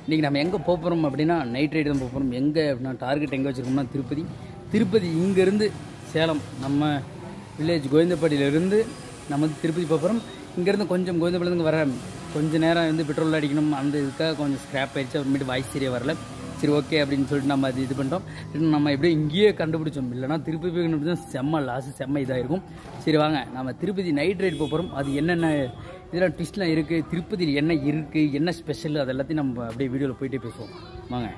இன்றைக்கி நம்ம எங்கே போகிறோம் அப்படின்னா நைட் ரைடு தான் போகிறோம் எங்கே அப்படின்னா டார்கெட் எங்கே வச்சுருக்கோம்னா திருப்பதி திருப்பதி இங்கேருந்து சேலம் நம்ம வில்லேஜ் கோவிந்தப்பாடியிலேருந்து நம்ம வந்து திருப்பதி போகிறோம் இங்கேருந்து கொஞ்சம் கோவிந்தப்பாடிலேருந்து வர கொஞ்ச நேரம் வந்து பெட்ரோல் அடிக்கணும் அந்த இதுக்காக கொஞ்சம் ஸ்க்ராப் ஆயிடுச்சு அப்புறமேட்டு வாய்ஸ் சரியாக வரல சரி ஓகே அப்படின்னு சொல்லிட்டு நம்ம அது இது பண்ணிட்டோம் இன்னும் நம்ம எப்படியோ இங்கேயே கண்டுபிடிச்சோம் இல்லைனா திருப்பதி போய் கண்டுபிடிச்சா செம்ம லாஸ் செம்ம இதாக இருக்கும் சரி வாங்க நம்ம திருப்பதி நைட் ரைடு போகிறோம் அது என்னென்ன இதெல்லாம் ட்விஸ்ட்லாம் இருக்குது திருப்பதியில் என்ன இருக்குது என்ன ஸ்பெஷல் அது எல்லாத்தையும் நம்ம அப்படியே வீடியோவில் போயிட்டே பேசுவோம் வாங்க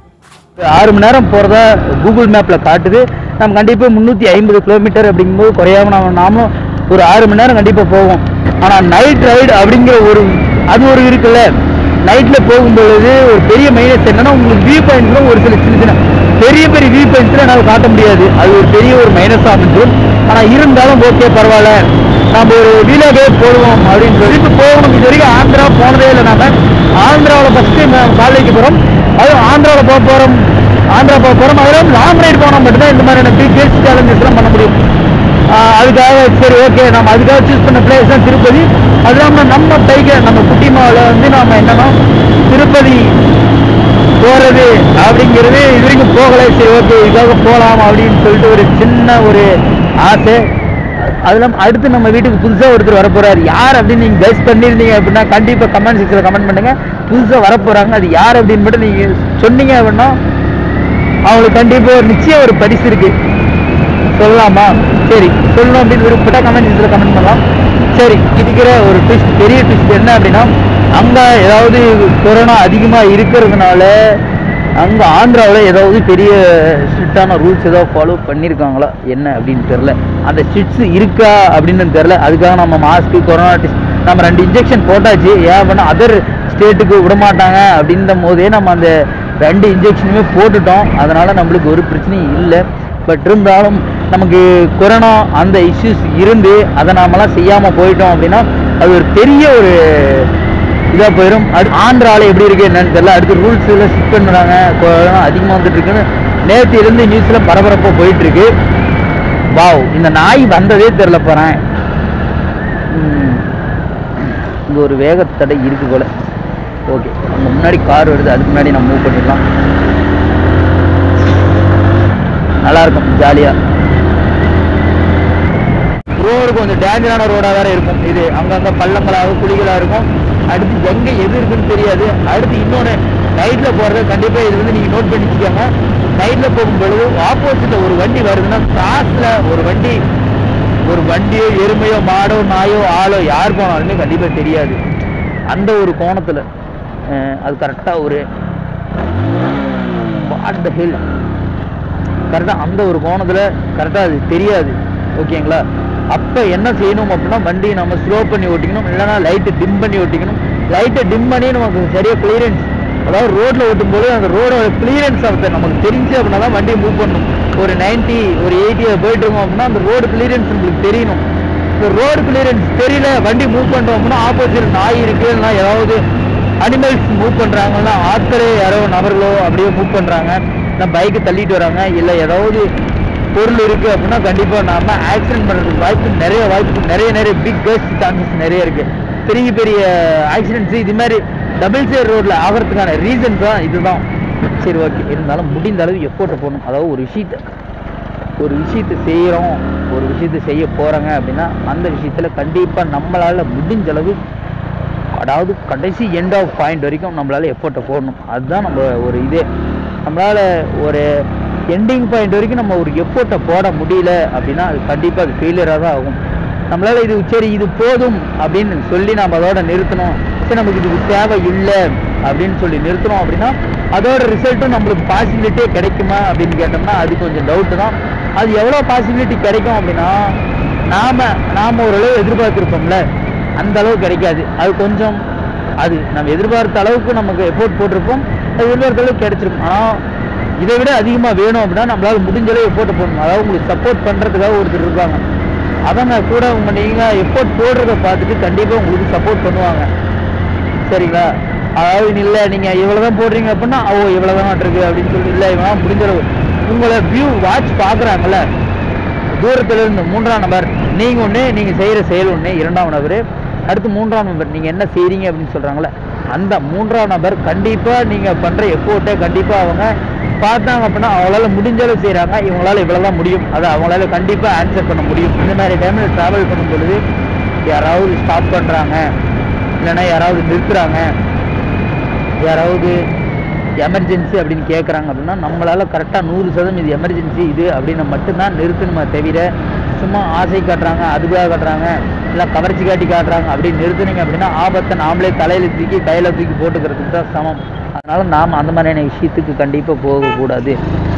ஆறு மணி நேரம் போகிறத கூகுள் மேப்பில் காட்டுது நம்ம கண்டிப்பாக முந்நூற்றி ஐம்பது கிலோமீட்டர் அப்படிங்கும்போது குறையாம நாம நாமளும் ஒரு ஆறு மணி நேரம் கண்டிப்பாக போவோம் ஆனால் நைட் ரைடு அப்படிங்கிற ஒரு அது ஒரு இருக்குல்ல நைட்டில் போகும்பொழுது ஒரு பெரிய மைனஸ் என்னன்னா உங்களுக்கு வியூ பாயிண்ட்ஸில் ஒரு சில சின்ன சின்ன பெரிய பெரிய வியூ பாயிண்ட்ஸில் என்னால் காட்ட முடியாது அது ஒரு பெரிய ஒரு மைனஸாக அமைஞ்சிடும் ஆனால் இருந்தாலும் ஓகே பரவாயில்ல நம்ம ஒரு வீலாகவே போடுவோம் அப்படின்னு சொல்லி இப்போ போகணும் இது வரைக்கும் ஆந்திரா போனதே இல்லை நாம ஆந்திராவில் ஃபஸ்ட் டைம் காலேஜுக்கு போகிறோம் அதுவும் ஆந்திராவில் போக போகிறோம் ஆந்திரா போக போகிறோம் அதில் லாங் ரைடு போனால் மட்டும்தான் இந்த மாதிரியான பிக் கேஸ் சேலஞ்சஸ்லாம் பண்ண முடியும் ஆஹ் அதுக்காக சரி ஓகே நம்ம அதுக்காக சூஸ் பண்ண பிளேஸ் தான் திருப்பதி அது இல்லாமல் நம்ம டைகர் நம்ம குட்டிமாவில் வந்து நாம என்னன்னா திருப்பதி போகிறது அப்படிங்கிறது இது வரைக்கும் போகலை சரி ஓகே இதுக்காக போகலாம் அப்படின்னு சொல்லிட்டு ஒரு சின்ன ஒரு ஆசை அது இல்லாமல் அடுத்து நம்ம வீட்டுக்கு புதுசாக ஒருத்தர் வரப்போறாரு யார் அப்படின்னு நீங்கள் கெஸ் பண்ணியிருந்தீங்க அப்படின்னா கண்டிப்பாக கமெண்ட் செக்ஷனில் கமெண்ட் பண்ணுங்க புதுசாக வரப்போறாங்க அது யார் அப்படின்னு மட்டும் நீங்கள் சொன்னீங்க அப்படின்னா அவங்களுக்கு கண்டிப்பாக ஒரு நிச்சயம் ஒரு பரிசு இருக்கு சொல்லலாமா சரி சொல்லணும் அப்படின்னு விருப்பப்பட்டா கமெண்ட் செக்ஷனில் கமெண்ட் பண்ணலாம் சரி இருக்கிற ஒரு ட்விஸ்ட் பெரிய ட்விஸ்ட் என்ன அப்படின்னா அங்கே ஏதாவது கொரோனா அதிகமாக இருக்கிறதுனால அங்கே ஆந்திராவில் ஏதாவது பெரிய ஸ்ட்ரிக்டான ரூல்ஸ் ஏதாவது ஃபாலோ பண்ணியிருக்காங்களா என்ன அப்படின்னு தெரில அந்த ஸ்ட்ரிக்ட்ஸ் இருக்கா அப்படின்னு தெரில அதுக்காக நம்ம மாஸ்க்கு கொரோனா டெஸ்ட் நம்ம ரெண்டு இன்ஜெக்ஷன் போட்டாச்சு ஏன் அப்படின்னா அதர் ஸ்டேட்டுக்கு விட மாட்டாங்க அப்படின்ற போதே நம்ம அந்த ரெண்டு இன்ஜெக்ஷனுமே போட்டுட்டோம் அதனால் நம்மளுக்கு ஒரு பிரச்சனையும் இல்லை பட் இருந்தாலும் நமக்கு கொரோனா அந்த இஷ்யூஸ் இருந்து அதை நாமெல்லாம் செய்யாமல் போயிட்டோம் அப்படின்னா அது ஒரு பெரிய ஒரு இதாக போயிடும் அடுத்து ஆந்திராவில் எப்படி இருக்கு என்னன்னு தெரியல அடுத்து ரூல்ஸ் எல்லாம் ஸ்டிக் பண்ணுறாங்க கொரோனா அதிகமாக வந்துட்டு இருக்குன்னு நேற்று இருந்து நியூஸில் பரபரப்பாக போயிட்டு இருக்கு வாவ் இந்த நாய் வந்ததே தெரில போகிறேன் இங்கே ஒரு வேகத்தடை இருக்கு போல ஓகே அங்கே முன்னாடி கார் வருது அதுக்கு முன்னாடி நம்ம மூவ் பண்ணிடலாம் நல்லா இருக்கும் ஜாலியாக ரோடு கொஞ்சம் டேஞ்சரான ரோடாக வேற இருக்கும் இது அங்கங்கே பள்ளங்களாக குழிகளாக இருக்கும் அடுத்து எங்கே எது இருக்குன்னு தெரியாது அடுத்து இன்னொன்று நைட்டில் போகிறத கண்டிப்பாக இது வந்து நீங்கள் நோட் பண்ணி வச்சுக்கோங்க நைட்டில் போகும்பொழுது ஆப்போசிட்டில் ஒரு வண்டி வருதுன்னா கிராஸில் ஒரு வண்டி ஒரு வண்டியோ எருமையோ மாடோ நாயோ ஆளோ யார் போனாலுமே கண்டிப்பாக தெரியாது அந்த ஒரு கோணத்தில் அது கரெக்டாக ஒரு வாட் த ஹில் கரெக்டாக அந்த ஒரு கோணத்தில் கரெக்டாக அது தெரியாது ஓகேங்களா அப்போ என்ன செய்யணும் அப்படின்னா வண்டியை நம்ம ஸ்லோ பண்ணி ஓட்டிக்கணும் இல்லைன்னா லைட்டை டிம் பண்ணி ஓட்டிக்கணும் லைட்டை டிம் பண்ணி நமக்கு சரியாக கிளியரன்ஸ் அதாவது ரோட்டில் ஓட்டும்போது அந்த ரோடோட கிளியரன்ஸ் ஆகுது நமக்கு தெரிஞ்சு அப்படின்னா தான் வண்டியை மூவ் பண்ணணும் ஒரு 90 ஒரு எயிட்டியில் போயிட்டு இருக்கோம் அப்படின்னா அந்த ரோடு கிளியரன்ஸ் உங்களுக்கு தெரியணும் இந்த ரோடு கிளியரன்ஸ் தெரியல வண்டி மூவ் பண்ணுறோம் அப்படின்னா ஆப்போசிட் நாய் இருக்கு இல்லைன்னா ஏதாவது அனிமல்ஸ் மூவ் பண்ணுறாங்கன்னா ஆட்களே யாரோ நபர்களோ அப்படியே மூவ் பண்ணுறாங்க இல்லை பைக்கை தள்ளிட்டு வராங்க இல்லை ஏதாவது பொருள் இருக்குது அப்படின்னா கண்டிப்பாக நாம ஆக்சிடென்ட் பண்ணுறதுக்கு வாய்ப்பு நிறைய வாய்ப்பு நிறைய நிறைய பிக் கஸ்ட் சான்சஸ் நிறைய இருக்குது பெரிய பெரிய ஆக்சிடென்ட்ஸ் இது மாதிரி டபுள் சேர் ரோட்டில் ஆகிறதுக்கான ரீசன் தான் இதுதான் சரி ஓகே இருந்தாலும் முடிந்த அளவு எஃபோர்ட்டை போடணும் அதாவது ஒரு விஷயத்தை ஒரு விஷயத்தை செய்கிறோம் ஒரு விஷயத்தை செய்ய போகிறாங்க அப்படின்னா அந்த விஷயத்தில் கண்டிப்பாக நம்மளால் முடிஞ்ச அளவு அதாவது கடைசி எண்ட் ஆஃப் பாயிண்ட் வரைக்கும் நம்மளால எஃபோர்ட்டை போடணும் அதுதான் நம்ம ஒரு இதே நம்மளால ஒரு எண்டிங் பாயிண்ட் வரைக்கும் நம்ம ஒரு எஃபோர்ட்டை போட முடியல அப்படின்னா அது கண்டிப்பாக அது ஃபெயிலியராக தான் ஆகும் நம்மளால இது சரி இது போதும் அப்படின்னு சொல்லி நம்ம அதோட நிறுத்தணும் சரி நமக்கு இது தேவை இல்லை அப்படின்னு சொல்லி நிறுத்தணும் அப்படின்னா அதோட ரிசல்ட்டும் நம்மளுக்கு பாசிபிலிட்டியே கிடைக்குமா அப்படின்னு கேட்டோம்னா அது கொஞ்சம் டவுட்டு தான் அது எவ்வளோ பாசிபிலிட்டி கிடைக்கும் அப்படின்னா நாம நாம ஓரளவு எதிர்பார்த்துருப்போம்ல அந்த அளவு கிடைக்காது அது கொஞ்சம் அது நம்ம எதிர்பார்த்த அளவுக்கு நமக்கு எஃபோர்ட் போட்டிருப்போம் அது எதிர்பார்த்த அளவுக்கு கிடைச்சிருக்கும் ஆனால் இதை விட அதிகமாக வேணும் அப்படின்னா நம்மளால முடிஞ்ச அளவு எஃபோர்ட் போடணும் அதாவது உங்களுக்கு சப்போர்ட் பண்ணுறதுக்காக ஒருத்தர் இருப்பாங்க அவங்க கூட உங்க நீங்கள் எஃபோர்ட் போடுறத பார்த்துட்டு கண்டிப்பாக உங்களுக்கு சப்போர்ட் பண்ணுவாங்க சரிங்களா அதாவது இல்லை நீங்கள் இவ்வளோ தான் போடுறீங்க அப்படின்னா ஓ இவ்வளோ தான் இருக்கு அப்படின்னு சொல்லி இல்லை இவனா முடிஞ்ச அளவு உங்களை வியூ வாட்ச் பார்க்குறாங்கல்ல தூரத்துல இருந்து மூன்றாம் நபர் நீங்க ஒண்ணு நீங்க செய்யற செயல் ஒண்ணு இரண்டாம் நபர் அடுத்து மூன்றாம் நபர் நீங்கள் என்ன செய்கிறீங்க அப்படின்னு சொல்கிறாங்களே அந்த மூன்றாம் நபர் கண்டிப்பாக நீங்கள் பண்ணுற எஃபோர்ட்டை கண்டிப்பாக அவங்க பார்த்தாங்க அப்படின்னா அவங்களால முடிஞ்ச அளவு செய்கிறாங்க இவங்களால இவ்வளோதான் முடியும் அதை அவங்களால கண்டிப்பாக ஆன்சர் பண்ண முடியும் இந்த மாதிரி டைமில் ட்ராவல் பண்ணும் பொழுது யாராவது ஸ்டாப் பண்ணுறாங்க இல்லைன்னா யாராவது நிறுத்துறாங்க யாராவது எமர்ஜென்சி அப்படின்னு கேட்குறாங்க அப்படின்னா நம்மளால் கரெக்டாக நூறு சதவீதம் இது எமர்ஜென்சி இது அப்படின்னு மட்டும்தான் நிறுத்தணுமே தவிர சும்மா ஆசை காட்டுறாங்க அதுக்காக காட்டுறாங்க இல்லை கவர்ச்சி காட்டி காட்டுறாங்க அப்படின்னு நிறுத்துனீங்க அப்படின்னா ஆபத்தை நாமளே தலையில் தூக்கி கையில் தூக்கி போட்டுக்கிறதுக்கு தான் சமம் அதனால் நாம் அந்த மாதிரியான விஷயத்துக்கு கண்டிப்பாக போகக்கூடாது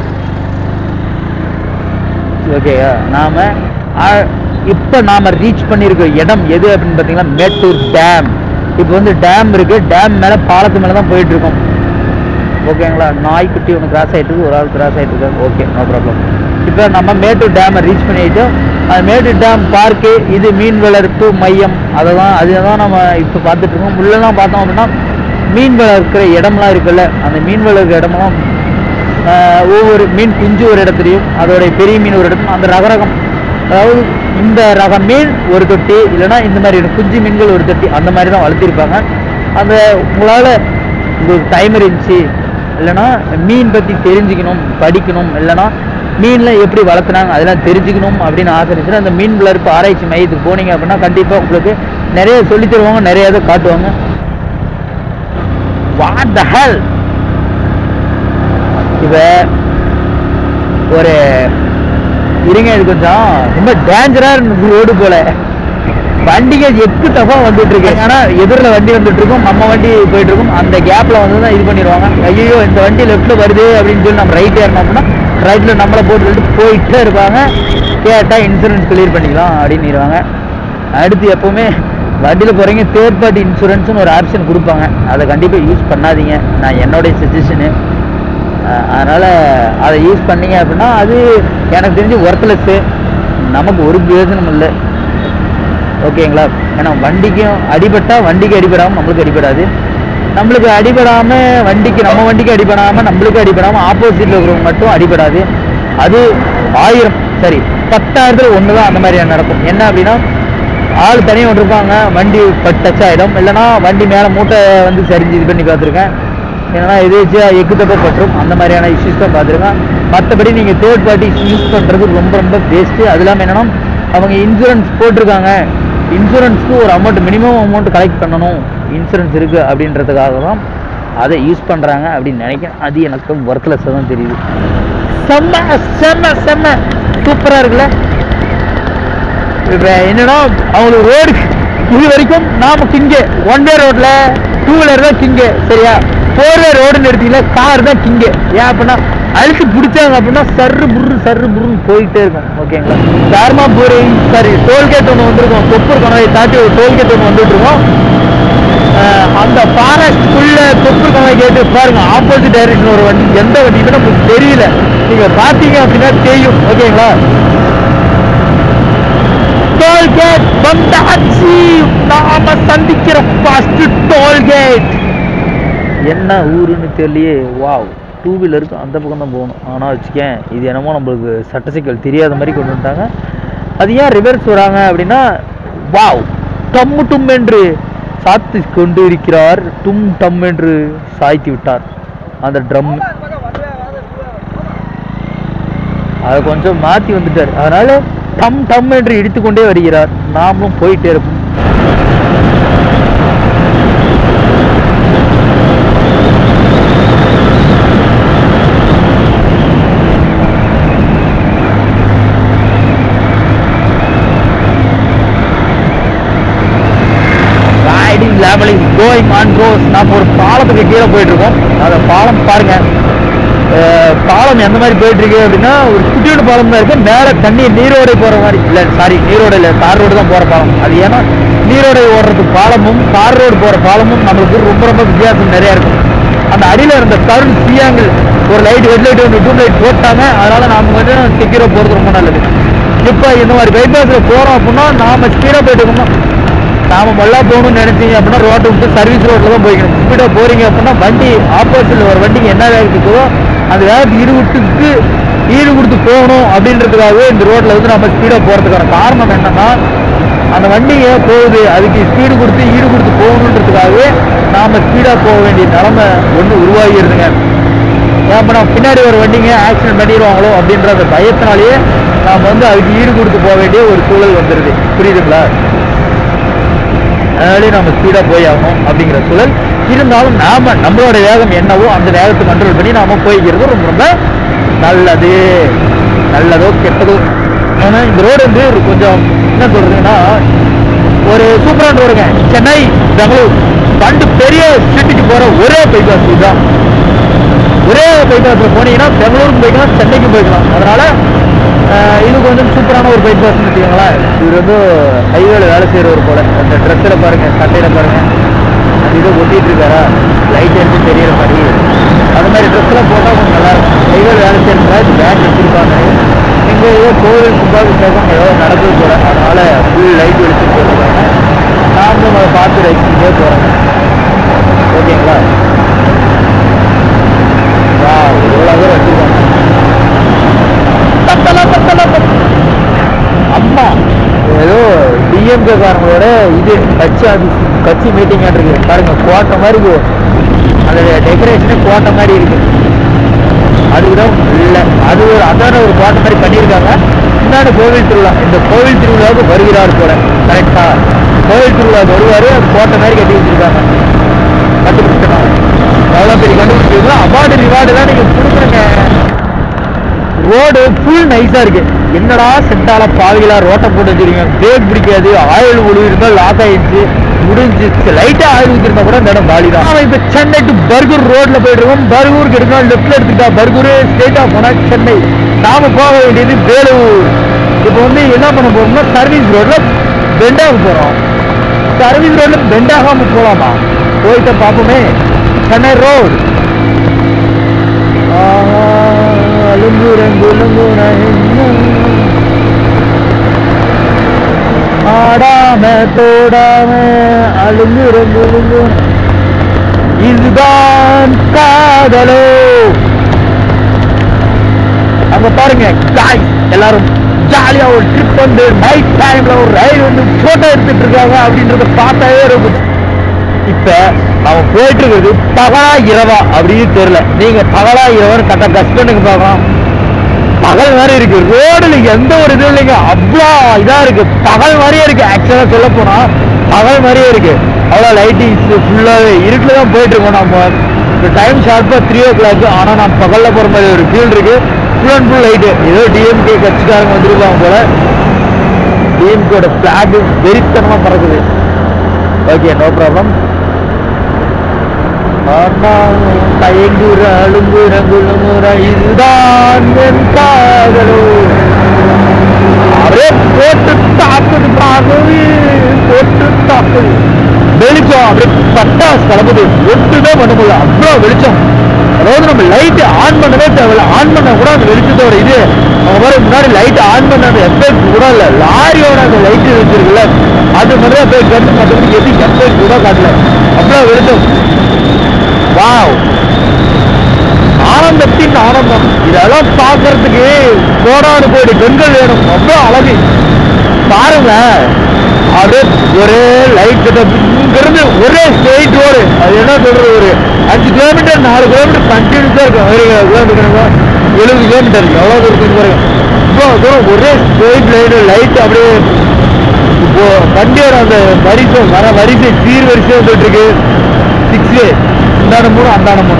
ஓகேயா நாம் இப்போ நாம் ரீச் பண்ணியிருக்க இடம் எது அப்படின்னு பார்த்தீங்கன்னா மேட்டூர் டேம் இப்போ வந்து டேம் இருக்குது டேம் மேலே பாலத்து மேலே தான் போயிட்டு இருக்கோம் ஓகேங்களா நாய்க்குட்டி ஒன்று கிராஸ் ஆகிட்டு இருக்கு, ஒரு ஆள் கிராஸ் ஆகிட்டு இருக்காங்க ஓகே நோ ப்ராப்ளம் இப்போ நம்ம மேட்டூர் டேமை ரீச் பண்ணிட்டோம் அது மேட்டூர் டேம் பார்க்கு இது மீன் வளர்ப்பு மையம் அதை தான் அதை தான் நம்ம இப்போ பார்த்துட்டு இருக்கோம் உள்ளெல்லாம் பார்த்தோம் அப்படின்னா மீன் வளர்க்கிற இடம்லாம் இருக்குல்ல அந்த மீன் வளர்க்கிற இடமெல்லாம் ஆஹ், ஒவ்வொரு மீன் குஞ்சு ஒரு இடத்துலையும் அதோடைய பெரிய மீன் ஒரு இடத்துல அந்த ரகரகம் அதாவது இந்த ரக மீன் ஒரு தொட்டி இல்லைன்னா இந்த மாதிரி குஞ்சு மீன்கள் ஒரு தொட்டி அந்த மாதிரி தான் வளர்த்திருப்பாங்க அந்த உங்களால் உங்களுக்கு டைம் இருந்துச்சு இல்லைன்னா மீன் பற்றி தெரிஞ்சுக்கணும் படிக்கணும் இல்லைன்னா மீன்லாம் எப்படி வளர்த்துனாங்க அதெல்லாம் தெரிஞ்சுக்கணும் அப்படின்னு ஆசை இருந்துச்சுன்னா அந்த மீன் வளர்ப்பு ஆராய்ச்சி மையத்துக்கு போனீங்க அப்படின்னா கண்டிப்பாக உங்களுக்கு நிறைய சொல்லித் தருவாங்க நிறைய இதை காட்டுவாங்க வாட் த ஹெல் இப்போ ஒரு இருங்க இது கொஞ்சம் ரொம்ப டேஞ்சரா ரோடு போல வண்டிங்க எக்கு தப்பா வந்துட்டு இருக்கு ஆனா எதிரில் வண்டி வந்துட்டு இருக்கும் நம்ம வண்டி போயிட்டு இருக்கும் அந்த கேப்ல வந்து தான் இது பண்ணிடுவாங்க ஐயோ இந்த வண்டி லெஃப்ட்ல வருது அப்படின்னு சொல்லி நம்ம ரைட் ஏறணும் அப்படின்னா ரைட்ல நம்மளை போட்டு சொல்லிட்டு போயிட்டே இருப்பாங்க கேட்டா இன்சூரன்ஸ் கிளியர் பண்ணிக்கலாம் அப்படின்னுருவாங்க அடுத்து எப்பவுமே வண்டியில போறீங்க தேர்ட் பார்ட்டி இன்சூரன்ஸ்னு ஒரு ஆப்ஷன் கொடுப்பாங்க அதை கண்டிப்பா யூஸ் பண்ணாதீங்க நான் என்னுடைய சஜஷனு அதனால் அதை யூஸ் பண்ணீங்க அப்படின்னா அது எனக்கு தெரிஞ்சு ஒர்த்லெஸ்ஸு நமக்கு ஒரு பிரயோஜனம் இல்லை ஓகேங்களா ஏன்னா வண்டிக்கும் அடிபட்டால் வண்டிக்கு அடிபடாமல் நம்மளுக்கு அடிபடாது நம்மளுக்கு அடிபடாமல் வண்டிக்கு நம்ம வண்டிக்கு அடிபடாமல் நம்மளுக்கு அடிபடாமல் ஆப்போசிட்டில் இருக்கிறவங்க மட்டும் அடிபடாது அது ஆயிரம் சரி பத்தாயிரத்தில் ஒன்று தான் அந்த மாதிரி நடக்கும் என்ன அப்படின்னா ஆள் தனியாக ஒன்று இருப்பாங்க வண்டி பட் டச் ஆகிடும் இல்லைன்னா வண்டி மேலே மூட்டை வந்து சரிஞ்சு இது பண்ணி பார்த்துருக்கேன் ஏன்னா எதேச்சியாக எக்கு தப்ப பற்றும் அந்த மாதிரியான இஷ்யூஸ் தான் பார்த்துருக்கேன் மற்றபடி நீங்கள் தேர்ட் பார்ட்டி யூஸ் பண்ணுறது ரொம்ப ரொம்ப வேஸ்ட்டு அது இல்லாமல் என்னன்னா அவங்க இன்சூரன்ஸ் போட்டிருக்காங்க இன்சூரன்ஸ்க்கு ஒரு அமௌண்ட் மினிமம் அமௌண்ட் கலெக்ட் பண்ணணும் இன்சூரன்ஸ் இருக்குது அப்படின்றதுக்காக தான் அதை யூஸ் பண்ணுறாங்க அப்படின்னு நினைக்கிறேன் அது எனக்கு ஒர்க்லெஸ்ஸாக தான் தெரியுது செம்ம செம்ம செம்ம சூப்பராக இருக்குல்ல இப்போ என்னன்னா அவங்களுக்கு ரோடு இது வரைக்கும் நாம கிங்கு ஒன் வே ரோட்ல டூ வீலர் தான் கிங்கு சரியா ஃபோர் வே ரோடுன்னு எடுத்தீங்கன்னா கார் தான் கிங்கு ஏன் அப்படின்னா அழுத்து பிடிச்சாங்க அப்படின்னா சர்ரு புர்ரு சர்ரு புர்ருன்னு போயிட்டே இருக்கும் ஓகேங்களா தார்மாபுரி சாரி டோல்கேட் ஒன்று வந்திருக்கும் கொப்பூர் கணவை தாண்டி ஒரு டோல்கேட் ஒன்று வந்துட்டு இருக்கோம் அஹ் அந்த ஃபாரஸ்ட்குள்ள கொப்பூர் கணவை கேட்டு பாருங்க ஆப்போசிட் டைரக்ஷன் ஒரு வண்டி எந்த வண்டின்னு நமக்கு தெரியல நீங்க பார்த்தீங்க அப்படின்னா தெரியும் ஓகேங்களா டோல்கேட் வந்தாச்சு நாம சந்திக்கிற ஃபர்ஸ்ட் டோல்கேட் என்ன ஊருன்னு தெரியலையே வாவ் டூ வீலருக்கு அந்த பக்கம் தான் போகணும் ஆனால் வச்சுக்கேன் இது என்னமோ நம்மளுக்கு சட்ட சிக்கல் தெரியாத மாதிரி கொண்டு வந்துட்டாங்க அது ஏன் ரிவர்ஸ் வராங்க அப்படின்னா வாவ் டம்மு டும் என்று சாத்தி கொண்டு இருக்கிறார் டும் டம் என்று சாய்த்தி விட்டார் அந்த ட்ரம் அதை கொஞ்சம் மாற்றி வந்துட்டார் அதனால டம் டம் என்று இடித்துக்கொண்டே வருகிறார் நாமளும் போயிட்டே இருப்போம் ரைடிங் லெவலிங் கோயிங் ஆன் ரோஸ் நாம ஒரு பாலத்துக்கு கீழே போயிட்டு இருக்கோம் அந்த பாலம் பாருங்க அஹ் பாலம் எந்த மாதிரி போயிட்டு இருக்கு அப்படின்னா ஒரு குட்டியோட பாலம் தான் இருக்கு மேலே தண்ணி நீரோடை போற மாதிரி இல்லை சாரி நீரோடை இல்லை தார் ரோடு தான் போற பாலம் அது ஏன்னா நீரோடை ஓடுறது பாலமும் தார் ரோடு போற பாலமும் நம்மளுக்கு ரொம்ப ரொம்ப வித்தியாசம் நிறைய இருக்கும் அந்த அடியில் இருந்த தருண் சியாங்கிள் ஒரு லைட் ஹெட் லைட் ஒன்று டூப் லைட் போட்டாங்க அதனால நாம வந்து செக்யூராக போகிறது ரொம்ப நல்லது இப்போ இந்த மாதிரி பைபாஸில் போகிறோம் அப்படின்னா நாம ஸ்பீடாக போயிட்டு இருக்கோம்னா நாம மொல்லா போகணும்னு நினைச்சீங்க அப்படின்னா ரோட்டை விட்டு சர்வீஸ் ரோட்ல தான் போய்க்கணும் ஸ்பீடாக போறீங்க அப்படின்னா வண்டி ஆப்போசிட்ல ஒரு வண்டிக்கு என்ன வேகத்துக்கு போதோ அந்த வேகத்துக்கு ஈடு விட்டுக்கு ஈடு கொடுத்து போகணும் அப்படின்றதுக்காகவே இந்த ரோட்ல வந்து நம்ம ஸ்பீடாக போறதுக்கான காரணம் என்னன்னா அந்த வண்டிங்க போகுது அதுக்கு ஸ்பீடு கொடுத்து ஈடு கொடுத்து போகணுன்றதுக்காகவே நாம ஸ்பீடா போக வேண்டிய நிலைமை ஒன்று உருவாகிடுதுங்க ஏன் நம்ம பின்னாடி ஒரு வண்டிங்க ஆக்சிடென்ட் பண்ணிடுவாங்களோ அப்படின்ற அந்த பயத்தினாலேயே நாம வந்து அதுக்கு ஈடு கொடுத்து போக வேண்டிய ஒரு சூழல் வந்துடுது புரியுதுங்களா அதனாலே நம்ம ஸ்பீடாக போய் ஆகணும் அப்படிங்கிற சூழல் இருந்தாலும் நாம நம்மளோட வேகம் என்னவோ அந்த வேகத்தை கண்ட்ரோல் பண்ணி நாம போய்க்கிறது ரொம்ப ரொம்ப நல்லது நல்லதோ கெட்டதோ ஏன்னா இந்த ரோடு வந்து ஒரு கொஞ்சம் என்ன சொல்றதுன்னா ஒரு சூப்பரான ரோடுங்க சென்னை பெங்களூர் பண்டு பெரிய சிட்டிக்கு போற ஒரே பைபாஸ் இதுதான் ஒரே பைபாஸில் போனீங்கன்னா பெங்களூருக்கு போய்க்கலாம் சென்னைக்கு போய்க்கலாம் அதனால அஹ், இது கொஞ்சம் சூப்பரான ஒரு பைபாஸ்னு வச்சுக்கோங்களேன் இவர் வந்து ஹைவேல வேலை செய்கிறவர் போல அந்த ட்ரெஸ்ஸில் பாருங்க சட்டையில் பாருங்க அந்த இதை ஒட்டிட்டு இருக்காரா லைட் எடுத்து தெரியற மாதிரி அது மாதிரி ட்ரெஸ்லாம் போட்டால் கொஞ்சம் நல்லா இருக்கும் ஹைவேல வேலை செய்யறதுல பேண்ட் வச்சிருப்பாங்க எங்கே ஏதோ கோவில் கும்பாபிஷேகம் ஏதோ நடக்குது போல அதனால ஃபுல் லைட் வெளிச்சு போட்டுருக்காங்க நாமளும் அதை பார்த்து ரசிச்சுட்டே போகிறோம் ஓகேங்களா வா எவ்வளோ தூரம் வச்சிருக்காங்க தத்தலா தத்தலா தத் அம்மா ஏதோ டிஎம்கே காரங்களோட இது கட்சி ஆஃபீஸ் கட்சி மீட்டிங் இருக்கு பாருங்க கோட்டை மாதிரி இருக்கு. அந்த டெக்கரேஷனே கோட்டை மாதிரி இருக்கு அதுக்குதான் இல்லை அது ஒரு அதான ஒரு கோட்டை மாதிரி பண்ணியிருக்காங்க இன்னொன்று கோவில் திருவிழா இந்த கோவில் திருவிழாவுக்கு வருகிறார் போல கரெக்டா கோவில் திருவிழாவுக்கு வருவார் கோட்டை மாதிரி கட்டி வச்சிருக்காங்க கண்டுபிடிச்சிருக்காங்க எவ்வளோ பெரிய கண்டுபிடிச்சிருக்கோம் அவார்டு ரிவார்டுலாம் நீங்கள் கொடுக்குறங்க ரோடு ஃபுல் நைஸா இருக்கு என்னடா செட்டால பாவிகளா ரோட்டை போட்டு வச்சிருக்கீங்க பிரேக் பிடிக்காது ஆயில் விழுவிருந்தா லாக் ஆயிடுச்சு முடிஞ்சிச்சு லைட்டா ஆயில் ஊத்திருந்தா கூட இந்த இடம் காலி தான் இப்ப சென்னை டு பர்கூர் ரோட்ல போயிட்டு இருக்கோம் பர்கூருக்கு எடுக்கணும் லெஃப்ட்ல எடுத்துட்டா பர்கூர் ஸ்ட்ரெயிட்டா போனா சென்னை நாம போக வேண்டியது வேலூர் இப்போ வந்து என்ன பண்ண போறோம்னா சர்வீஸ் ரோட்ல பெண்டாக போறோம் சர்வீஸ் ரோட்ல பெண்டாகாம போலாமா போயிட்டு பார்ப்போமே சென்னை ரோடு ஆடாம தோடாம அழுங்குறங்குலுங்கு இதுதான் காதலோ அங்க பாருங்க காய் எல்லாரும் ஜாலியா ஒரு ட்ரிப் வந்து நைட் டைம்ல ஒரு ரயில் வந்து போட்டோ எடுத்துட்டு இருக்காங்க அப்படின்றத பார்த்தாவே இருக்கும் இப்ப நம்ம போயிட்டு இருக்கிறது பகலா இரவா அப்படின்னு தெரியல நீங்க பகலா இரவான்னு கரெக்டா கஷ்ட் பண்ணுங்க பார்க்கலாம் பகல் மாதிரி இருக்கு ரோடுல எந்த ஒரு இதுவும் இல்லைங்க அவ்வளோ இதா இருக்கு பகல் மாதிரியே இருக்கு ஆக்சுவலா சொல்ல போனா பகல் மாதிரியே இருக்கு அவ்வளோ லைட்டிங்ஸ் ஃபுல்லாவே இருட்டுல தான் போயிட்டு இருக்கோம் நம்ம இந்த டைம் ஷார்ப்பா த்ரீ ஓ கிளாக் ஆனா நான் பகல்ல போற மாதிரி ஒரு ஃபீல் இருக்கு ஃபுல் அண்ட் ஃபுல் லைட்டு ஏதோ டிஎம்கே கட்சிக்காரங்க வந்திருப்பாங்க போல டிஎம்கேட பிளாக் வெறித்தனமா பறக்குது ஓகே நோ ப்ராப்ளம் தயங்குற அழுங்குற குழுங்குற இதுதான் என் காதலோ அப்படியே போட்டு தாக்குது பாகுவி போட்டு தாக்குது வெளிச்சம் அப்படியே பட்டாசு கிளம்புது ஒட்டுமே பண்ண முடியல அவ்வளோ வெளிச்சம் அதாவது நம்ம லைட் ஆன் பண்ணவே தேவையில்ல ஆன் பண்ண கூட அந்த வெளிச்சத்தோட இது அவங்க பாரு முன்னாடி லைட் ஆன் பண்ண அந்த எஃபெக்ட் கூட இல்லை லாரியோட அந்த லைட் வச்சிருக்குல்ல அது மட்டும் தான் போய் கண்டு மற்றபடி எது எஃபெக்ட் கூட காட்டல அவ்வளோ வெளிச்சம் வாவ் ஆனந்தத்தின் ஆனந்தம் இதெல்லாம் பார்க்கறதுக்கு கோடானு கோடி பெண்கள் வேணும் அவ்வளோ அழகு பாருங்க அப்படியே ஒரே லைட் செட்டப் இங்கிருந்து ஒரே ஸ்ட்ரெயிட் ரோடு அது என்ன சொல்றது ஒரு அஞ்சு கிலோமீட்டர் நாலு கிலோமீட்டர் கண்டினியூஸா இருக்கும் ஒரு கிலோமீட்டர் எழுபது கிலோமீட்டர் எவ்வளோ தூரம் இருக்கு பாருங்க இவ்வளோ தூரம் ஒரே ஸ்ட்ரெயிட் லைன் லைட் அப்படியே இப்போ வண்டியோட அந்த வரிசை வர வரிசை சீர் வரிசை வந்துட்டு இருக்கு சிக்ஸ் வே இந்தாண்ட மூணு அந்தாண்ட மூணு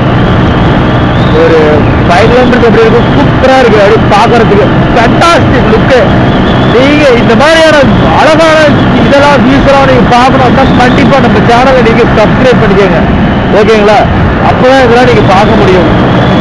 ஒரு ஃபைவ் கிலோமீட்டர் எப்படி இருக்கும் சூப்பரா இருக்கு அப்படி பாக்குறதுக்கு ஃபண்டாஸ்டிக் லுக்கு நீங்க இந்த மாதிரியான அழகான இதெல்லாம் வியூஸ்லாம் நீங்க பார்க்கணும் அப்படின்னா கண்டிப்பா நம்ம சேனலை நீங்க சப்ஸ்கிரைப் பண்ணிக்கோங்க ஓகேங்களா அப்பதான் இதெல்லாம் நீங்க பார்க்க முடியும்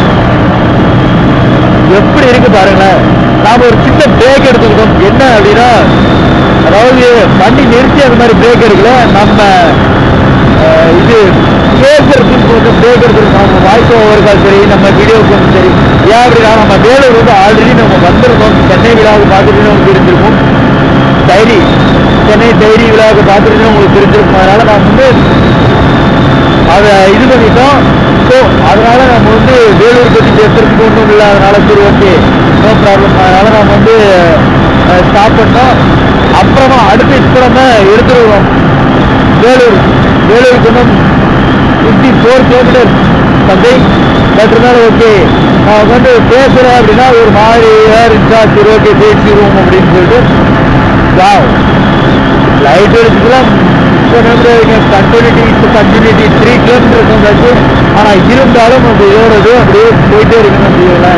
எப்படி இருக்கு பாருங்களேன் நாம ஒரு சின்ன பிரேக் எடுத்துக்கிட்டோம் என்ன அப்படின்னா அதாவது வண்டி நிறுத்தி அந்த மாதிரி பிரேக் எடுக்கல நம்ம அஹ், இது பேசுறதுக்கு கொஞ்சம் பிரேக் எடுத்துருக்கோம் நம்ம வாய்ஸ் ஓவருக்கால் சரி நம்ம வீடியோக்கும் சரி ஏன் அப்படின்னா நம்ம வேலூர் வந்து ஆல்ரெடி நம்ம வந்திருக்கோம் சென்னை விழாவுக்கு பார்த்துட்டு நமக்கு தெரிஞ்சிருக்கும் டைரி சென்னை டைரி விழாவுக்கு பார்த்துட்டு உங்களுக்கு தெரிஞ்சிருக்கும் அதனால நான் வந்து அதை இது பண்ணிட்டோம் ஸோ அதனால நம்ம வந்து வேலூர் பற்றி பேசுறதுக்கு ஒன்றும் இல்லை அதனால சரி ஓகே நோ ப்ராப்ளம் அதனால நம்ம வந்து ஸ்டாப் பண்ணோம் அப்புறமா போகிறோம் அடுத்து இப்போ நம்ம எடுத்துருவோம் வேலூர் வேலூருக்கு இன்னும் fifty four kilometre something but இருந்தாலும் ஓகே நான் வந்து பேசுகிறேன் அப்படின்னா ஒரு மாதிரி இருந்துச்சா சரி ஓகே பேசிடுவோம் அப்படின்னு சொல்லிட்டு வாவ் லைட் எடுத்துக்கலாம் கண்டினியூட்டி கண்டினியூட்டி த்ரீ கிலோமீட்டர்ஸ் வந்தாச்சு ஆனால் இருந்தாலும் அந்த இதோட இது அப்படியே போயிட்டே இருக்கணும் முடியல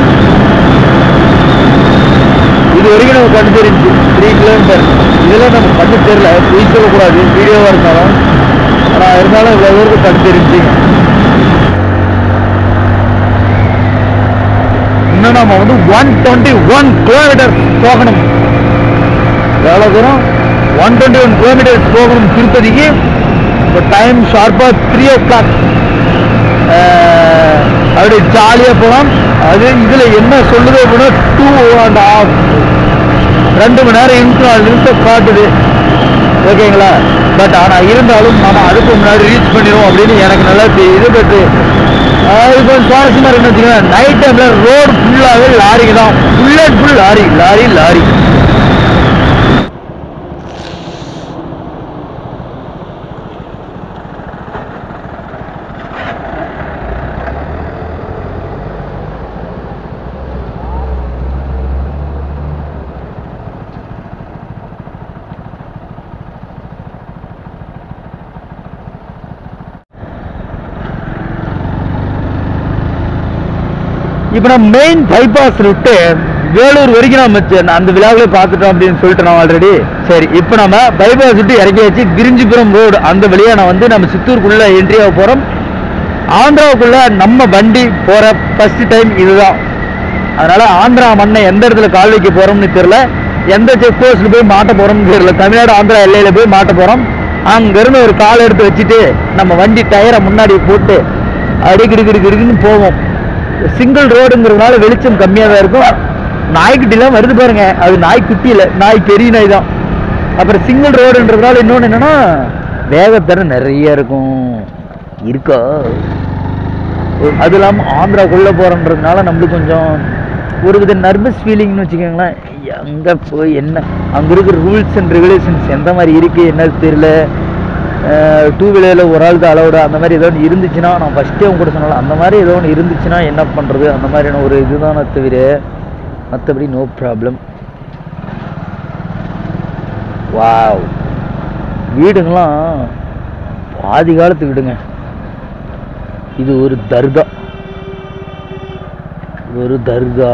இது வரைக்கும் நம்ம கண்டு தெரிஞ்சு த்ரீ கிலோமீட்டர் இதெல்லாம் நம்ம கண்டு தெரியல பொய் சொல்லக்கூடாது வீடியோவாக இருந்தாலும் ஆனால் இருந்தாலும் இவ்வளோ தூரத்துக்கு கண்டு தெரிஞ்சு இன்னும் நம்ம வந்து ஒன் டுவெண்ட்டி ஒன் கிலோமீட்டர் போகணும் எவ்வளோ தூரம் ஒன் டுவெண்ட்டி ஒன் கிலோமீட்டர்ஸ் போகணும் திருப்பதிக்கு இப்போ டைம் ஷார்ப்பாக த்ரீ ஓ கிளாக் அப்படியே ஜாலியாக போகலாம் அது இதில் என்ன சொல்லுது அப்படின்னா டூ அண்ட் ஆஃப் ரெண்டு மணி நேரம் இன்ட்டு நாலு நிமிஷம் காட்டுது ஓகேங்களா பட் ஆனால் இருந்தாலும் நம்ம அதுக்கு முன்னாடி ரீச் பண்ணிடுவோம் அப்படின்னு எனக்கு நல்லா தெரியுது பட் இது கொஞ்சம் சுவாரஸ்யமாக இருக்குன்னு வச்சுக்கோங்களேன் நைட் டைமில் ரோடு ஃபுல்லாகவே லாரிக்கு தான் full and full lorry lorry lorry இப்போ நம்ம மெயின் பைபாஸ் விட்டு வேலூர் வரைக்கும் நம்ம செ- அந்த விழாவிலே பார்த்துட்டோம் அப்படின்னு சொல்லிட்டு நான் ஆல்ரெடி சரி இப்போ நம்ம பைபாஸ் விட்டு இறக்கி வச்சு விரிஞ்சிபுரம் ரோடு அந்த வழியா நான் வந்து நம்ம சித்தூருக்குள்ள என்ட்ரி ஆக போகிறோம் ஆந்திராவுக்குள்ள நம்ம வண்டி போகிற ஃபர்ஸ்ட் டைம் இதுதான் அதனால ஆந்திரா மண்ணை எந்த இடத்துல கால் வைக்க போறோம்னு தெரியல எந்த செக் போஸ்ட்ல போய் மாட்ட போறோம்னு தெரியல தமிழ்நாடு ஆந்திரா எல்லையில போய் மாட்ட போறோம் அங்கிருந்து ஒரு கால் எடுத்து வச்சுட்டு நம்ம வண்டி டயரை முன்னாடி போட்டு அடிக்கடி கிடுக்கிடுன்னு போவோம் சிங்கிள் ரோடுங்கிறதுனால வெளிச்சம் கம்மியாக தான் இருக்கும் நாய்க்குட்டிலாம் வருது பாருங்க அது நாய்க்குட்டி இல்லை நாய் பெரிய நாய் தான் அப்புறம் சிங்கிள் ரோடுன்றதுனால இன்னொன்று என்னன்னா வேகத்தர நிறைய இருக்கும் இருக்கா அது இல்லாமல் ஆந்திராக்குள்ளே போகிறன்றதுனால நம்மளுக்கு கொஞ்சம் ஒரு வித நர்வஸ் ஃபீலிங்னு வச்சுக்கோங்களேன் அங்கே போய் என்ன அங்கே இருக்கிற ரூல்ஸ் அண்ட் ரெகுலேஷன்ஸ் எந்த மாதிரி இருக்குது என்னது தெரியல டூ வீலரில் ஒரு ஆள் தான் அலௌடு அந்த மாதிரி ஏதோ ஒன்று இருந்துச்சுன்னா நான் ஃபஸ்ட்டே உங்க கூட சொன்னால அந்த மாதிரி ஏதோ ஒன்று இருந்துச்சுன்னா என்ன பண்ணுறது அந்த மாதிரியான ஒரு இதுதானே தவிர மற்றபடி நோ ப்ராப்ளம் வாவ் வீடுங்களாம் பாதி காலத்து வீடுங்க இது ஒரு தர்கா ஒரு தர்கா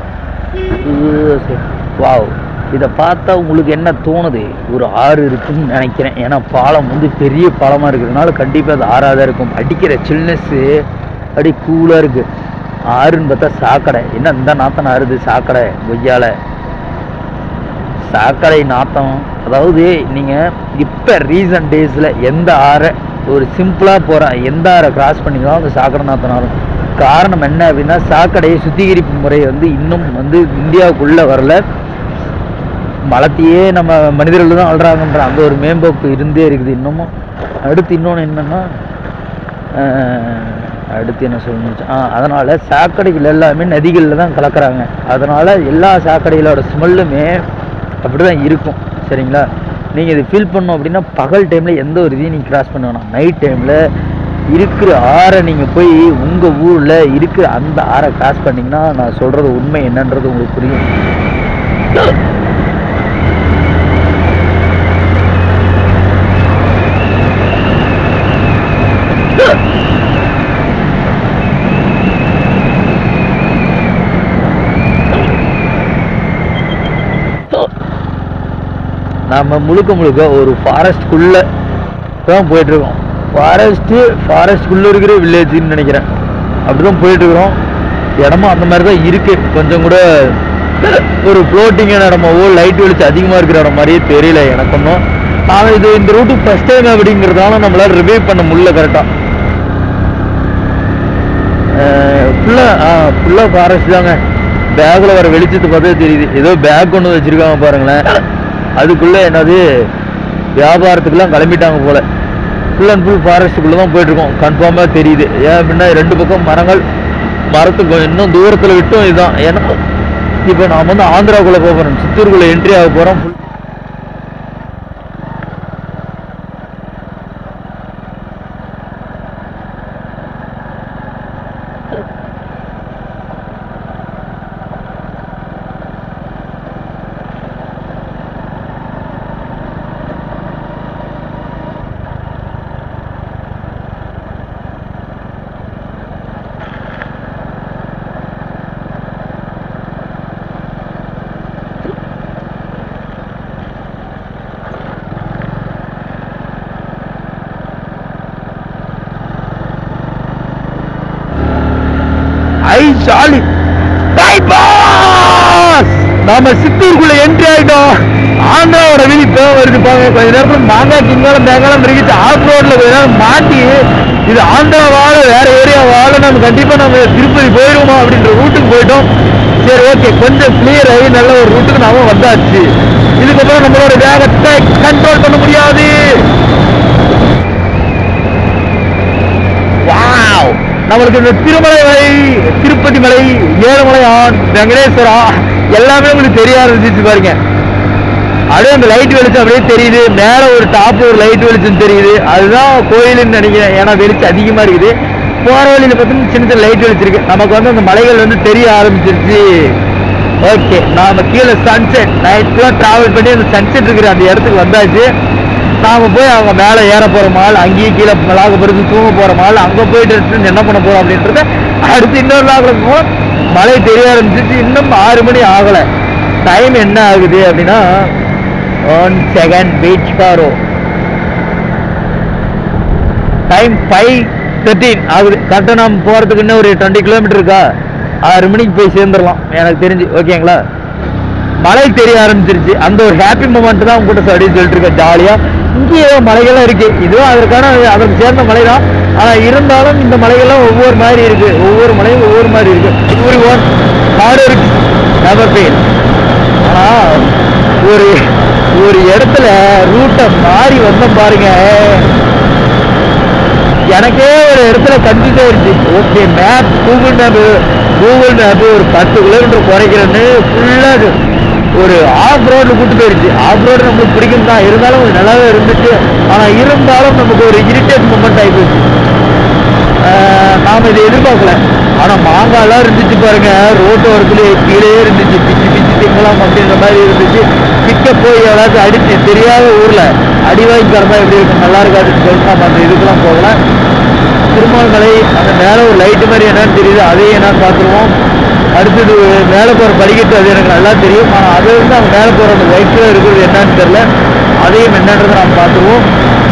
வாவ் இதை பார்த்தா உங்களுக்கு என்ன தோணுது ஒரு ஆறு இருக்குன்னு நினைக்கிறேன் ஏன்னா பாலம் வந்து பெரிய பாலமாக இருக்கிறதுனால கண்டிப்பாக அது ஆறாக தான் இருக்கும் அடிக்கிற சில்னஸ்ஸு அப்படி கூலாக இருக்குது ஆறுன்னு பார்த்தா சாக்கடை என்ன இந்த நாத்தம் ஆறுது சாக்கடை கொய்யால சாக்கடை நாத்தம் அதாவது நீங்கள் இப்போ ரீசன்ட் டேஸில் எந்த ஆறை ஒரு சிம்பிளாக போகிற எந்த ஆறை கிராஸ் பண்ணிக்கலாம் அந்த சாக்கடை நாத்தம் ஆறும் காரணம் என்ன அப்படின்னா சாக்கடை சுத்திகரிப்பு முறை வந்து இன்னும் வந்து இந்தியாவுக்குள்ளே வரல மலத்தையே நம்ம மனிதர்கள் தான் ஆள்றாங்கன்ற அந்த ஒரு மேம்போக்கு இருந்தே இருக்குது இன்னமும் அடுத்து இன்னொன்று என்னென்னா அடுத்து என்ன சொல்லணும் ஆ அதனால் சாக்கடைகள் எல்லாமே நதிகளில் தான் கலக்கிறாங்க அதனால் எல்லா சாக்கடைகளோட ஸ்மெல்லுமே அப்படி தான் இருக்கும் சரிங்களா நீங்கள் இது ஃபீல் பண்ணோம் அப்படின்னா பகல் டைமில் எந்த ஒரு இதையும் நீங்கள் கிராஸ் பண்ண வேணாம் நைட் டைமில் இருக்கிற ஆறை நீங்கள் போய் உங்கள் ஊரில் இருக்கிற அந்த ஆறை கிராஸ் பண்ணிங்கன்னா நான் சொல்கிறது உண்மை என்னன்றது உங்களுக்கு புரியும் நம்ம முழுக்க முழுக்க ஒரு ஃபாரஸ்ட்குள்ளே தான் போயிட்டுருக்கோம் ஃபாரஸ்ட்டு ஃபாரஸ்ட்குள்ளே இருக்கிற வில்லேஜ்னு நினைக்கிறேன் அப்படி தான் போயிட்டுருக்குறோம் இடமும் அந்த மாதிரி தான் இருக்குது கொஞ்சம் கூட ஒரு ஃப்ளோட்டிங்கான இடமாவோ லைட் வெளிச்சம் அதிகமாக இருக்கிற இடம் மாதிரியே தெரியல எனக்கு ஒன்றும் ஆனால் இது இந்த ரூட்டு ஃபஸ்ட் டைம் அப்படிங்கிறதால நம்மளால் ரிவைவ் பண்ண முடியல கரெக்டாக ஃபுல்லாக ஃபுல்லாக ஃபாரஸ்ட் தாங்க பேக்கில் வர வெளிச்சத்தை பார்த்தா தெரியுது ஏதோ பேக் கொண்டு வச்சுருக்காங்க பாருங்களேன் அதுக்குள்ளே என்னது வியாபாரத்துக்குலாம் கிளம்பிட்டாங்க போல ஃபுல் அண்ட் ஃபுல் ஃபாரஸ்ட்டுக்குள்ளே தான் போயிட்டுருக்கோம் கன்ஃபார்மாக தெரியுது ஏன் அப்படின்னா ரெண்டு பக்கம் மரங்கள் மரத்துக்கு இன்னும் தூரத்தில் விட்டும் இதுதான் ஏன்னா இப்போ நாம் வந்து ஆந்திராவுக்குள்ளே போக போகிறோம் சித்தூருக்குள்ளே என்ட்ரி ஆக போகிறோம் ஜாலி பைபாஸ் நாம சித்தூருக்குள்ள என்ட்ரி ஆயிட்டோம் ஆந்திராவோட வீதி இப்போ வருது பாருங்க கொஞ்ச நேரத்துல மாங்காய் கிங்காலம் தேங்காலம் இருந்துச்சு ஆஃப் ரோட்ல கொஞ்ச நேரம் மாட்டி இது ஆந்திராவால வேற ஏரியாவால நம்ம கண்டிப்பா நம்ம திருப்பதி போயிடுவோமா அப்படின்ற ரூட்டுக்கு போயிட்டோம் சரி ஓகே கொஞ்சம் கிளியர் ஆகி நல்ல ஒரு ரூட்டுக்கு நாம வந்தாச்சு இதுக்கப்புறம் நம்மளோட வேகத்தை கண்ட்ரோல் பண்ண முடியாது வாவ் நம்மளுக்கு இந்த திருமலை மலை திருப்பதி மலை ஏழுமலையான் வெங்கடேஸ்வரா எல்லாமே உங்களுக்கு தெரிய ஆரம்பிச்சிச்சு பாருங்க அப்படியே அந்த லைட் வெளிச்சம் அப்படியே தெரியுது மேல ஒரு டாப் ஒரு லைட் வெளிச்சம் தெரியுது அதுதான் கோயிலுன்னு நினைக்கிறேன் ஏன்னா வெளிச்சம் அதிகமா இருக்குது போற வழியில பார்த்தீங்கன்னா சின்ன சின்ன லைட் வெளிச்சிருக்கு நமக்கு வந்து அந்த மலைகள் வந்து தெரிய ஆரம்பிச்சிருச்சு ஓகே நாம கீழே சன்செட் நைட்லாம் டிராவல் பண்ணி அந்த சன்செட் இருக்கிற அந்த இடத்துக்கு வந்தாச்சு நாம போய் அவங்க மேலே ஏற போறோமா இல்ல அங்கேயும் கீழே லாக படுத்து தூங்க போறோமா இல்ல அங்க போயிட்டு எடுத்துட்டு என்ன பண்ண போறோம் அப்படின்றத அடுத்து இன்னொரு லாகில் போகும் மழை தெரிய ஆரம்பிச்சிச்சு இன்னும் ஆறு மணி ஆகல டைம் என்ன ஆகுது அப்படின்னா ஒன் செகண்ட் பீச் காரோ டைம் ஃபைவ் தேர்ட்டீன் ஆகுது கரெக்டாக நம்ம போகிறதுக்கு இன்னும் ஒரு டுவெண்ட்டி கிலோமீட்டர் இருக்கா ஆறு மணிக்கு போய் சேர்ந்துடலாம் எனக்கு தெரிஞ்சு ஓகேங்களா மழை தெரிய ஆரம்பிச்சிருச்சு அந்த ஒரு ஹாப்பி மூமெண்ட் தான் உங்ககிட்ட அப்படின்னு சொல்லிட்டு இருக்கேன் ஜாலியாக இங்கேயும் மலைகள்லாம் இருக்கு இதுவும் அதற்கான அதற்கு சேர்ந்த மலை தான் ஆனால் இருந்தாலும் இந்த மலைகள்லாம் ஒவ்வொரு மாதிரி இருக்கு ஒவ்வொரு மலையும் ஒவ்வொரு மாதிரி இருக்கு ஒரு ஒன் ஹார்ட் இருக்கு நெவர் பெயின் ஆனால் ஒரு ஒரு இடத்துல ரூட்டை மாறி வந்தோம் பாருங்க எனக்கே ஒரு இடத்துல கன்ஃபியூஸ் ஆயிடுச்சு okay map Google map Google map ஒரு பத்து கிலோமீட்டர் குறைக்கிறேன்னு ஃபுல்லாக ஒரு ஆஃப் ரோடு கூட்டு போயிடுச்சு ஆஃப் ரோடு நம்மளுக்கு பிடிக்கும் தான் இருந்தாலும் கொஞ்சம் நல்லாவே இருந்துச்சு ஆனால் இருந்தாலும் நமக்கு ஒரு இரிட்டேட் மூமெண்ட் ஆகி போச்சு ஆஹ் நாம இதை எதிர்பார்க்கல ஆனா மாங்காய்லாம் இருந்துச்சு பாருங்க ரோட்டு ஓரத்துலயே கீழே இருந்துச்சு பிச்சு பிச்சு திங்கலாம் அப்படின்ற மாதிரி இருந்துச்சு கிட்ட போய் ஏதாச்சும் அடிச்சு தெரியாத ஊர்ல அடி வாங்கி தரமா எப்படி இருக்கும் நல்லா இருக்காதுன்னு சொல்லிட்டு நம்ம அந்த இதுக்கெல்லாம் போகல திருமால்மலை அந்த மேல ஒரு லைட்டு மாதிரி என்னன்னு தெரியுது அதையும் என்னன்னு பார்த்துருவோம் அடுத்தது மேலே போகிற படிக்கட்டு அது எனக்கு நல்லா தெரியும் ஆனால் அதை வந்து அவங்க மேலே போகிற அந்த ஒயிட் கலர் இருக்கிறது என்னன்னு தெரியல அதையும் என்னன்றதை நம்ம பார்த்துருவோம்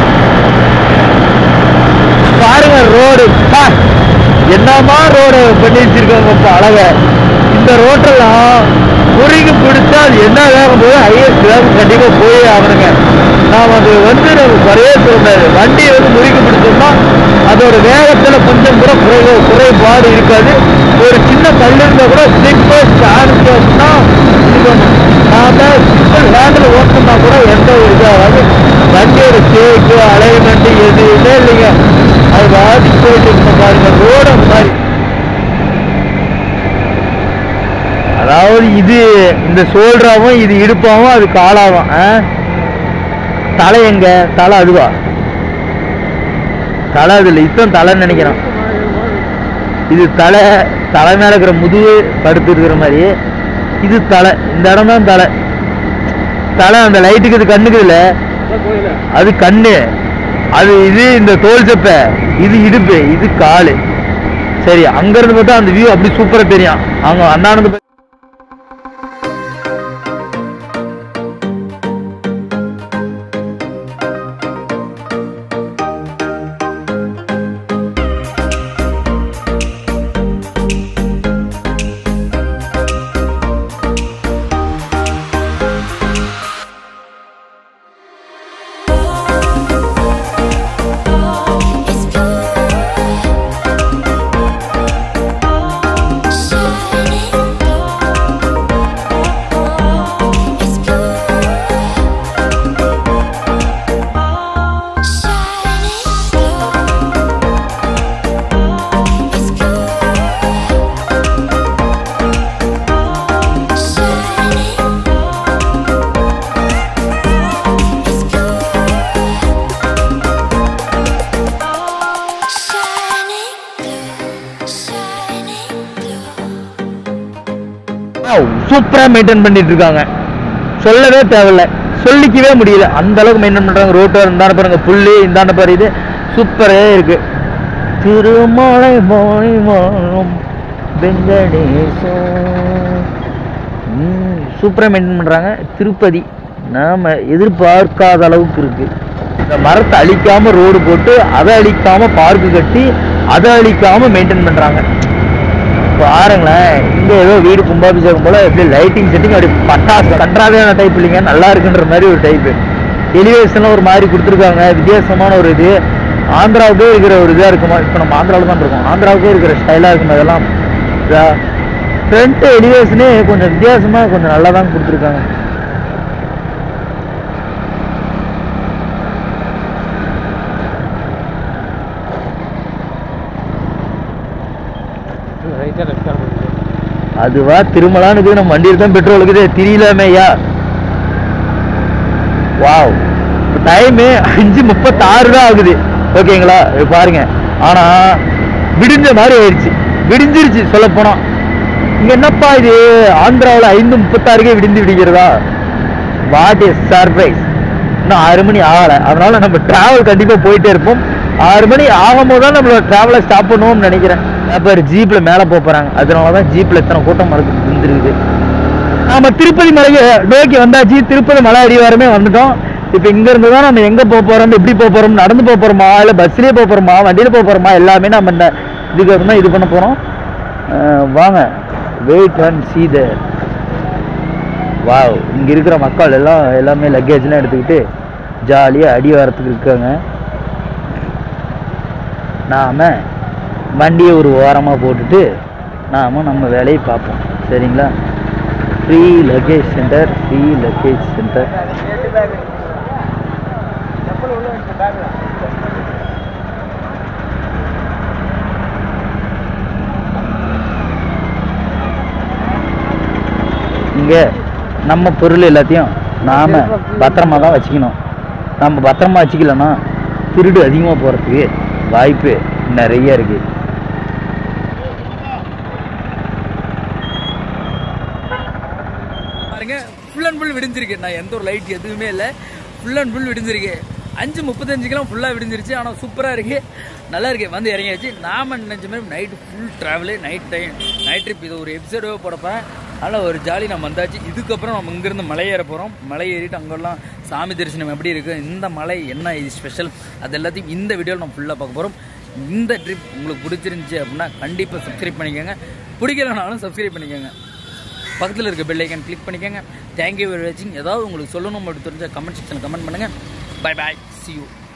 பாருங்க ரோடு என்னமா ரோடு பண்ணி வச்சிருக்காங்க இப்போ அழக இந்த ரோட்டெல்லாம் முருகி பிடிச்சா அது என்ன வேகம் போது ஹையஸ்ட் வேகம் கண்டிப்பாக போயே ஆகணுங்க நாம் அது வந்து நம்ம குறையே சொல்லக்கூடாது வண்டி வந்து முருகி பிடிச்சோம்னா அதோட வேகத்தில் கொஞ்சம் கூட குறை குறைபாடு இருக்காது ஒரு சின்ன கல் இருந்தால் கூட ஸ்லிப்பு சான்ஸ் அப்படின்னா இது நாம சிம்பிள் ஹேண்டில் ஓட்டணும்னா கூட எந்த ஒரு இதாகாது வண்டியோட ஸ்டேக்கு அலைன்மெண்ட் எதுவுமே இல்லைங்க அது பாதி போயிட்டு இருக்க பாருங்க ரோடு அந்த மாதிரி அதாவது இது இந்த சோல்டராவும் இது இடுப்பாவும் அது காலாவும் ஆ? தலை எங்க தலை அதுவா தலை அது இல்லை இதுதான் தலைன்னு நினைக்கிறேன் இது தலை தலை மேல இருக்கிற முதுகு படுத்து இருக்கிற மாதிரி இது தலை இந்த இடம் தான் தலை தலை அந்த லைட்டுக்கு இது கண்ணுக்கு இல்லை அது கண்ணு அது இது இந்த தோல் சப்பை இது இடுப்பு இது காலு சரி அங்க இருந்து பார்த்தா அந்த வியூ அப்படி சூப்பரா தெரியும் அவங்க அண்ணானது It's pure, shining. It's pure, shining. It's pure, shining. It's pure. Shining blue, shining blue. சூப்பரா மெயின்டைன் பண்ணிட்டு இருக்காங்க சொல்லவே தேவையில்ல சொல்லிக்கவே முடியல அந்த அளவுக்கு மெயின்டைன் பண்றாங்க ரோட்டு இந்தாண்ட பாருங்க புல்லு இந்தாண்ட பாரு இது சூப்பரே இருக்கு திருமலை மொழி வாழும் வெங்கடேசம் சூப்பரா மெயின்டைன் பண்றாங்க திருப்பதி நாம எதிர்பார்க்காத அளவுக்கு இருக்கு இந்த மரத்தை அழிக்காம ரோடு போட்டு அதை அழிக்காம பார்க்கு கட்டி அதை அழிக்காம மெயின்டைன் பண்றாங்க பாருங்களேன் இங்க ஏதோ வீடு கும்பாபிஷேகம் போல எப்படி லைட்டிங் செட்டிங் அப்படி பட்டாசு கன்றாவியான டைப் இல்லைங்க நல்லா இருக்குன்ற மாதிரி ஒரு டைப் எலிவேஷன்லாம் ஒரு மாதிரி கொடுத்துருக்காங்க வித்தியாசமான ஒரு இது ஆந்திராவுக்கே இருக்கிற ஒரு இதாக இருக்குமா இப்போ நம்ம ஆந்திராவில் தான் இருக்கோம் ஆந்திராவுக்கே இருக்கிற ஸ்டைலாக இருக்கும் இதெல்லாம் ஃப்ரண்ட் எலிவேஷனே கொஞ்சம் வித்தியாசமாக கொஞ்சம் நல்லா தான் கொடுத்துருக்காங்க அதுவா திருமலான்னு நம்ம வண்டியில் தான் பெட்ரோல் இருக்குது தெரியலாமேயா வாவ் டைமு அஞ்சு முப்பத்தாறு தான் ஆகுது ஓகேங்களா இது பாருங்க ஆனா விடிஞ்ச மாதிரி ஆயிடுச்சு விடிஞ்சிருச்சு சொல்ல போனா இங்க என்னப்பா இது ஆந்திராவில் ஐந்து முப்பத்தாறுக்கே விடிந்து விடிக்கிறதா வாட் இஸ் சர்ப்ரைஸ் இன்னும் ஆறு மணி ஆகலை அதனால நம்ம டிராவல் கண்டிப்பா போயிட்டே இருப்போம் ஆறு மணி ஆகும்போது தான் நம்மளோட டிராவலை ஸ்டாப் பண்ணுவோம்னு நினைக்கிறேன் அப்போ ஜீப்ல மேலே போக போறாங்க அதனால தான் ஜீப்ல இத்தனை கூட்டம் மறந்து வந்துருக்குது நாம திருப்பதி மலைக்கு நோக்கி வந்தாச்சு திருப்பதி மலை அடிவாரமே வந்துட்டோம் இப்போ இங்க இருந்து தான் நம்ம எங்க போக போறோம் எப்படி போக போறோம் நடந்து போக போறோமா இல்ல பஸ்லயே போக போறோமா வண்டியில போக போறோமா எல்லாமே நம்ம இந்த இதுக்கு அப்புறம் தான் இது பண்ண போறோம் அஹ் வாங்க wait and see the wow இங்க இருக்கிற மக்கள் எல்லாம் எல்லாமே லக்கேஜ்லாம் எடுத்துக்கிட்டு ஜாலியா அடிவாரத்துக்கு இருக்காங்க நாம வண்டியை ஒரு ஓரமா போட்டுட்டு நாம நம்ம வேலையை பார்ப்போம் சரிங்களா free luggage centre free luggage centre இங்க நம்ம பொருள் எல்லாத்தையும் நாம பத்திரமா தான் வச்சுக்கணும் நம்ம பத்திரமா வச்சுக்கலன்னா திருடு அதிகமாக போகிறதுக்கு வாய்ப்பு நிறைய இருக்கு பாருங்க ஃபுல் அண்ட் ஃபுல் விடிஞ்சிருக்கு நான் எந்த ஒரு லைட் எதுவுமே இல்லை ஃபுல் அண்ட் ஃபுல் விடிஞ்சிருக்கு அஞ்சு முப்பத்தஞ்சுக்கெல்லாம் ஃபுல்லாக விடிஞ்சிருச்சு ஆனால் சூப்பராக இருக்கு நல்லா இருக்கு வந்து இறங்கியாச்சு நாம நினைச்ச மாதிரி night full travel night time night trip இது ஒரு எபிசோடவே போடப்பேன் அதனால் ஒரு ஜாலி நம்ம வந்தாச்சு இதுக்கப்புறம் நம்ம இங்கேருந்து மலை ஏற போகிறோம் மலை ஏறிட்டு அங்கெல்லாம் சாமி தரிசனம் எப்படி இருக்குது இந்த மலை என்ன இது ஸ்பெஷல் அது எல்லாத்தையும் இந்த வீடியோவில் நம்ம ஃபுல்லாக பார்க்க போகிறோம் இந்த ட்ரிப் உங்களுக்கு பிடிச்சிருந்துச்சி அப்படின்னா கண்டிப்பாக சப்ஸ்கிரைப் பண்ணிக்கோங்க பிடிக்கலனாலும் சப்ஸ்கிரைப் பண்ணிக்கோங்க பக்கத்தில் இருக்க பெல் ஐக்கன் கிளிக் பண்ணிக்கோங்க தேங்க்யூ ஃபார் வாட்சிங் ஏதாவது உங்களுக்கு சொல்லணும் அப்படி தெரிஞ்ச கமெண்ட் செக்ஷனில் கமெண்ட் பண்ணுங்கள் பை பாய் see you